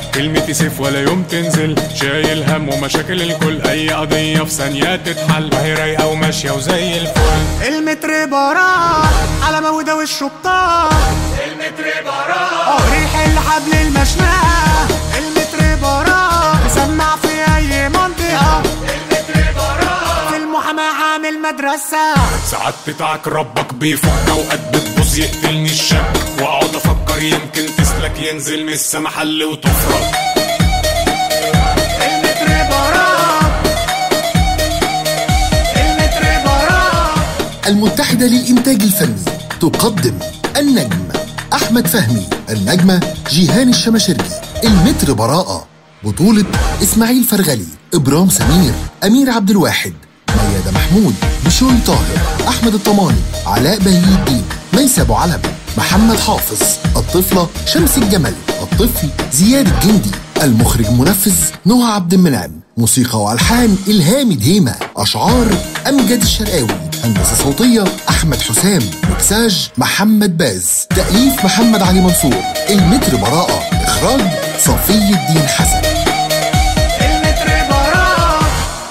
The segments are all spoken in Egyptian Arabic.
كلمتي سيف ولا يوم تنزل شايل هم ومشاكل الكل اي قضية في ثانية تتحل وهي رايقة وماشية وزي الفل المتر براح على مودة والشطار المتر براح عقر الحل حبل المشنقة المتر براح مسمع في أي منطقة المتر براح في المحاماة عامل مدرسة ساعات بتاعك ربك بيفك اوقات بتبوظ يقتلني الشك واقعد افكر يمكن تسلك ينزل من السما حل وتفرج المتر براح المتر براح المتحدة للإنتاج الفني تقدم النجم أحمد فهمي النجمة جيهان الشماشرجي المتر براءة بطولة إسماعيل فرغلي إبرام سمير أمير عبد الواحد ميادة محمود بشوي طاهر أحمد الطماني علاء بهي الدين ميسى أبو علم محمد حافظ الطفلة شمس الجمل الطفل زياد الجندي المخرج منفذ نهى عبد المنعم موسيقى والحان الهام دهيمه اشعار امجد الشرقاوي هندسه صوتيه احمد حسام مكساج محمد باز تاليف محمد علي منصور المتر براءه اخراج صفي الدين حسن المتر براح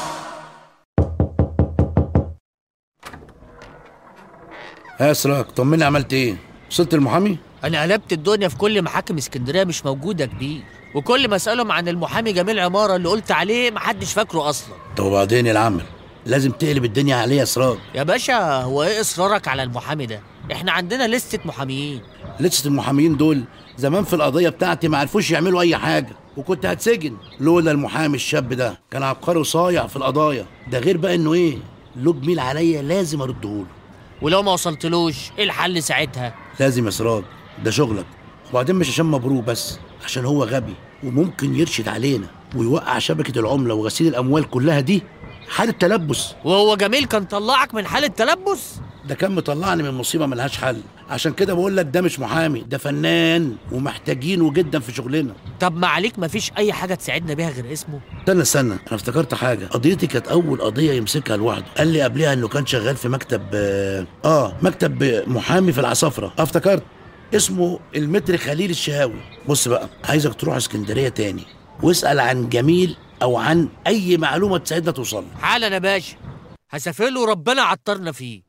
ها سراج طمني عملت ايه وصلت المحامي انا قلبت الدنيا في كل محاكم اسكندريه مش موجوده كبير وكل ما اسالهم عن المحامي جميل عماره اللي قلت عليه محدش فاكره اصلا طب وبعدين يا العمل لازم تقلب الدنيا عليه يا سراج يا باشا هو ايه اصرارك على المحامي ده احنا عندنا لستة محاميين لسه المحاميين دول زمان في القضيه بتاعتي ما عرفوش يعملوا اي حاجه وكنت هتسجن لولا المحامي الشاب ده كان عبقري وصايع في القضايا ده غير بقى انه ايه له جميل عليا لازم ارده ولو ما وصلتلوش ايه الحل ساعتها لازم يا سراج ده شغلك وبعدين مش عشان مبروك بس عشان هو غبي وممكن يرشد علينا ويوقع شبكة العملة وغسيل الأموال كلها دي حالة تلبس وهو جميل كان طلعك من حالة تلبس ده كان مطلعني من مصيبة ملهاش حل عشان كده بقول لك ده مش محامي ده فنان ومحتاجينه جدا في شغلنا طب ما عليك مفيش اي حاجة تساعدنا بيها غير اسمه استنى استنى انا افتكرت حاجه قضيتي كانت اول قضيه يمسكها لوحده قال لي قبلها انه كان شغال في مكتب اه, آه مكتب محامي في العصافره آه، افتكرت اسمه المتر خليل الشهاوي بص بقى عايزك تروح اسكندريه تاني واسال عن جميل او عن اي معلومه تساعدنا توصل له. حالا يا باشا هسافر له ربنا عطرنا فيه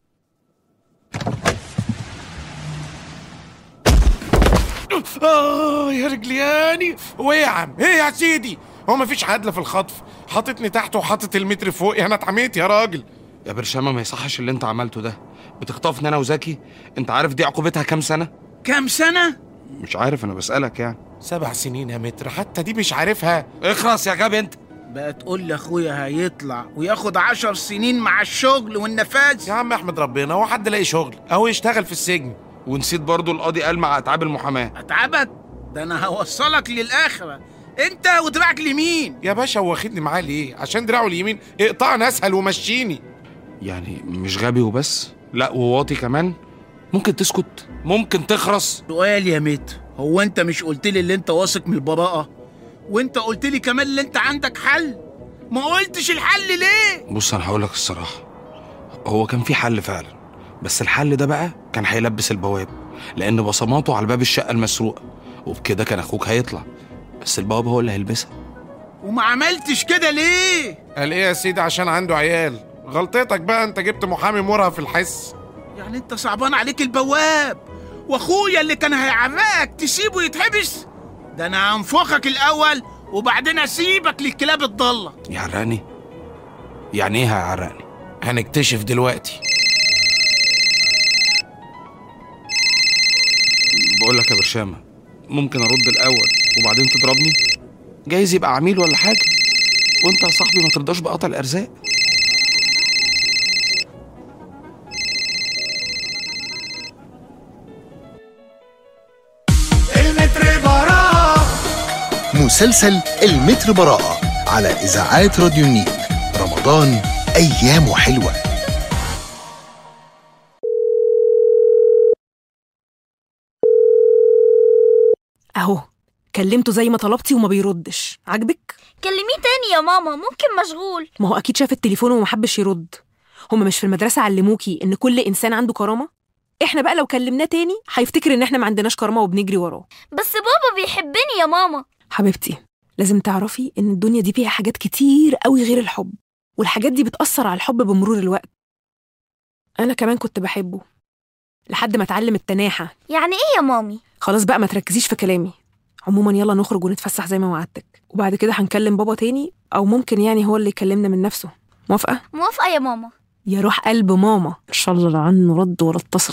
آه يا رجلياني وإيه يا عم إيه يا سيدي هو مفيش عدل في الخطف حاططني تحت وحاطط المتر فوقي أنا اتعميت يا راجل يا برشامة ما يصحش اللي انت عملته ده بتخطفني انا وزكي انت عارف دي عقوبتها كام سنة كام سنة؟ مش عارف انا بسألك يعني سبع سنين يا متر حتى دي مش عارفها اخرس يا غبي انت بقى تقول لي اخويا هيطلع وياخد عشر سنين مع الشغل والنفاذ يا عم احمد ربنا هو حد لاقي شغل اهو يشتغل في السجن ونسيت برضو القاضي قال مع اتعاب المحاماة اتعبت ده انا هوصلك للاخره انت ودراعك اليمين يا باشا هو واخدني معاه ليه عشان دراعه اليمين اقطعني اسهل ومشيني يعني مش غبي وبس لا وواطي كمان ممكن تسكت ممكن تخرس سؤال يا متر هو انت مش قلت لي اللي انت واثق من البراءه وانت قلت لي كمان اللي انت عندك حل ما قلتش الحل ليه بص انا هقولك الصراحة هو كان في حل فعلا بس الحل ده بقى كان هيلبس البواب لان بصماته على باب الشقة المسروقة وبكده كان اخوك هيطلع بس البواب هو اللي هيلبسها وما عملتش كده ليه قال ايه يا سيدي عشان عنده عيال غلطتك بقى انت جبت محامي مرهف في الحس يعني انت صعبان عليك البواب واخويا اللي كان هيعرقك تسيبه يتحبس ده انا هنفخك الاول وبعدين اسيبك للكلاب الضاله يعرقني يعني ايه هيعرقني هنكتشف دلوقتي بقول لك يا برشامة ممكن ارد الاول وبعدين تضربني جايز يبقى عميل ولا حاجة وانت يا صاحبي ما ترضاش بقطع الارزاق المتر براح مسلسل المتر براءة على إذاعات راديو النيل رمضان أيامه حلوة اهو كلمته زي ما طلبتي وما بيردش عاجبك كلميه تاني يا ماما ممكن مشغول ما هو اكيد شاف التليفون وما حبش يرد هما مش في المدرسه علموكي ان كل انسان عنده كرامه احنا بقى لو كلمناه تاني هيفتكر ان احنا ما عندناش كرامه وبنجري وراه بس بابا بيحبني يا ماما حبيبتي لازم تعرفي ان الدنيا دي فيها حاجات كتير قوي غير الحب والحاجات دي بتأثر على الحب بمرور الوقت انا كمان كنت بحبه لحد ما اتعلم التناحة يعني ايه يا مامي خلاص بقى ما تركزيش في كلامي عموما يلا نخرج ونتفسح زي ما وعدتك وبعد كده هنكلم بابا تاني او ممكن يعني هو اللي يكلمنا من نفسه موافقة موافقة يا ماما يا روح قلب ماما ان شاء الله لا عنه رد ولا اتصل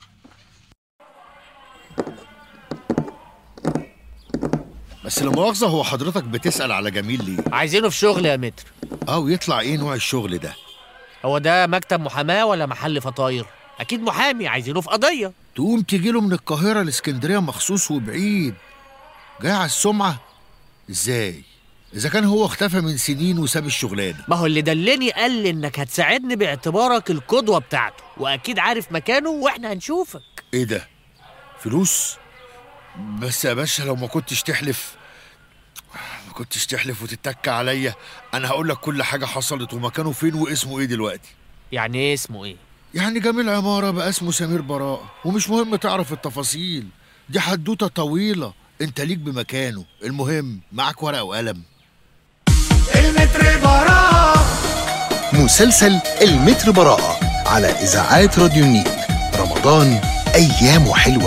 بس لا مؤاخذة هو حضرتك بتسأل على جميل ليه؟ عايزينه في شغل يا متر اه ويطلع ايه نوع الشغل ده؟ هو ده مكتب محاماه ولا محل فطاير اكيد محامي عايزينه في قضيه تقوم تجيله من القاهرة لاسكندرية مخصوص وبعيد جاي على السمعة؟ ازاي؟ إذا كان هو اختفى من سنين وساب الشغلانة ما هو اللي دلني قال لي انك هتساعدني باعتبارك القدوه بتاعته واكيد عارف مكانه واحنا هنشوفك ايه ده؟ فلوس؟ بس يا باشا لو ما كنتش تحلف ما كنتش تحلف وتتك عليا انا هقول لك كل حاجة حصلت ومكانه فين واسمه ايه دلوقتي يعني ايه اسمه ايه يعني جميل عمارة بقى اسمه سمير براءة ومش مهم تعرف التفاصيل دي حدوتة طويلة انت ليك بمكانه المهم معك ورقة وقلم المتر براءة مسلسل المتر براءة على إذاعات راديو النيل رمضان أيامه حلوة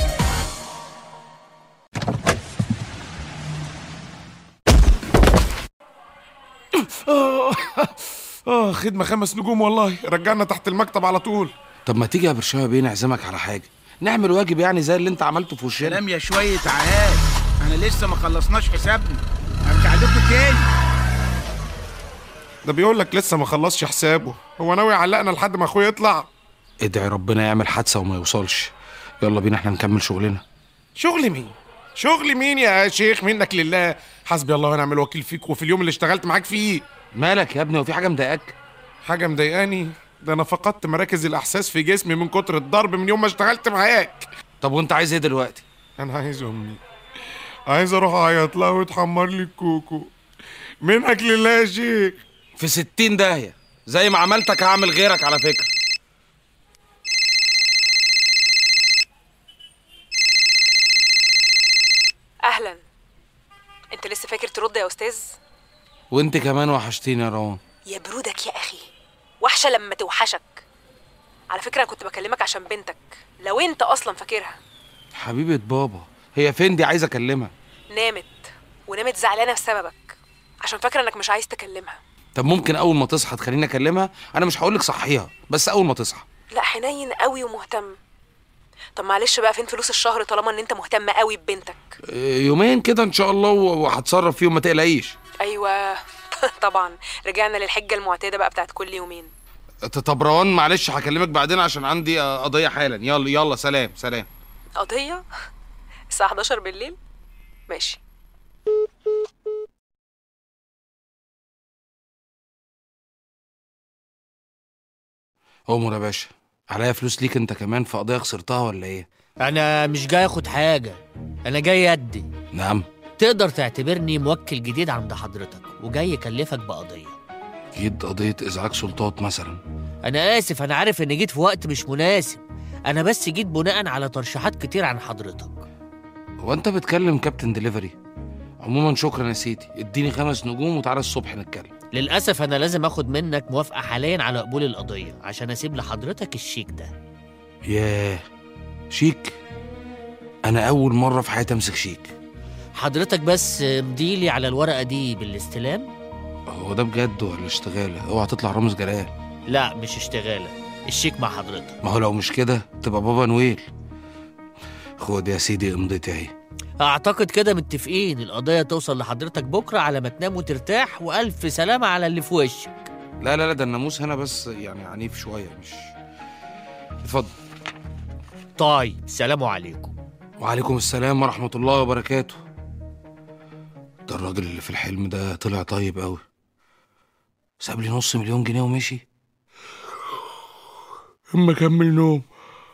آه آه خدمة خمس نجوم والله رجعنا تحت المكتب على طول طب ما تيجي يا برشاوي بيه نعزمك على حاجه نعمل واجب يعني زي اللي انت عملته في وشنا كلام يا شوية عاد احنا لسه ما خلصناش حسابنا هرجع لكم تاني ده بيقول لك لسه ما خلصش حسابه هو ناوي يعلقنا لحد ما اخويا يطلع ادعي ربنا يعمل حادثه وما يوصلش يلا بينا احنا نكمل شغلنا شغل مين شغل مين يا شيخ منك لله حسبي الله ونعم الوكيل فيك وفي اليوم اللي اشتغلت معاك فيه مالك يا ابني وفي حاجه مضايقاك حاجة مضايقاني ده انا فقدت مراكز الاحساس في جسمي من كتر الضرب من يوم ما اشتغلت معاك طب وانت عايز ايه دلوقتي انا عايز امي عايز اروح اعيط لها وتحمر لي الكوكو منك لله يا شيخ في ستين داهيه زي ما عملتك هعمل غيرك على فكره اهلا انت لسه فاكر ترد يا استاذ وانت كمان وحشتيني يا روان يا برودك يا اخي وحشه لما توحشك على فكره انا كنت بكلمك عشان بنتك لو انت اصلا فاكرها حبيبه بابا هي فين دي عايز اكلمها نامت ونامت زعلانه بسببك عشان فاكره انك مش عايز تكلمها طب ممكن اول ما تصحى تخليني اكلمها انا مش هقولك صحيها بس اول ما تصحى لا حنين قوي ومهتم طب معلش بقى فين فلوس الشهر طالما ان انت مهتم قوي ببنتك إيه، يومين كده ان شاء الله و- وهتصرف فيهم ما تقلقيش ايوه طبعا رجعنا للحجه المعتاده بقى بتاعت كل يومين ط- طب روان معلش هكلمك بعدين عشان عندي آه، قضيه حالا يلا يلا سلام سلام قضيه الساعه 11 بالليل ماشي عمر يا باشا عليا فلوس ليك انت كمان في قضيه خسرتها ولا ايه انا مش جاي اخد حاجه انا جاي ادي نعم تقدر تعتبرني موكل جديد عند حضرتك وجاي اكلفك بقضيه اكيد قضيه ازعاج سلطات مثلا انا اسف انا عارف اني جيت في وقت مش مناسب انا بس جيت بناء على ترشيحات كتير عن حضرتك هو انت بتكلم كابتن دليفري عموما شكرا يا سيدي اديني خمس نجوم وتعالى الصبح نتكلم للاسف انا لازم اخد منك موافقه حاليا على قبول القضيه عشان اسيب لحضرتك الشيك ده ياه شيك انا اول مره في حياتي امسك شيك حضرتك بس مديلي على الورقه دي بالاستلام هو ده بجد ولا اشتغاله اوعى تطلع رامز جلال لا مش اشتغاله الشيك مع حضرتك ما هو لو مش كده تبقى بابا نويل خد يا سيدي امضتي اهي اعتقد كده متفقين القضيه توصل لحضرتك بكره على ما تنام وترتاح والف سلامه على اللي في وشك لا لا لا ده الناموس هنا بس يعني عنيف شويه مش اتفضل طيب سلام عليكم وعليكم السلام ورحمه الله وبركاته ده الراجل اللي في الحلم ده طلع طيب قوي ساب لي نص مليون جنيه ومشي اما كمل نوم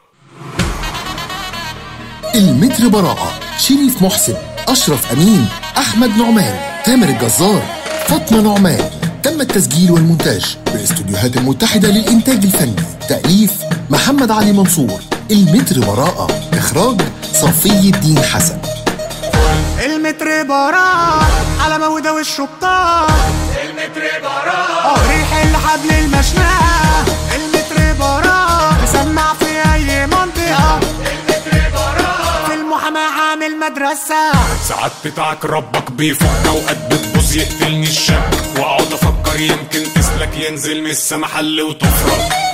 المتر براءة شريف محسن أشرف أمين أحمد نعمان تامر الجزار فاطمة نعمان تم التسجيل والمونتاج بالاستوديوهات المتحدة للإنتاج الفني تأليف محمد علي منصور المتر براءة إخراج صفي الدين حسن المتر براه على مودة والشبطان المتر براه ريح الحبل المشنقة المتر براه مسمع في أي منطقة المتر براه في المحاماة عامل مدرسة ساعات بتاعك ربك بيفك اوقات بتبوظ يقتلني الشك واقعد افكر يمكن تسلك ينزل من السما حل وتفرج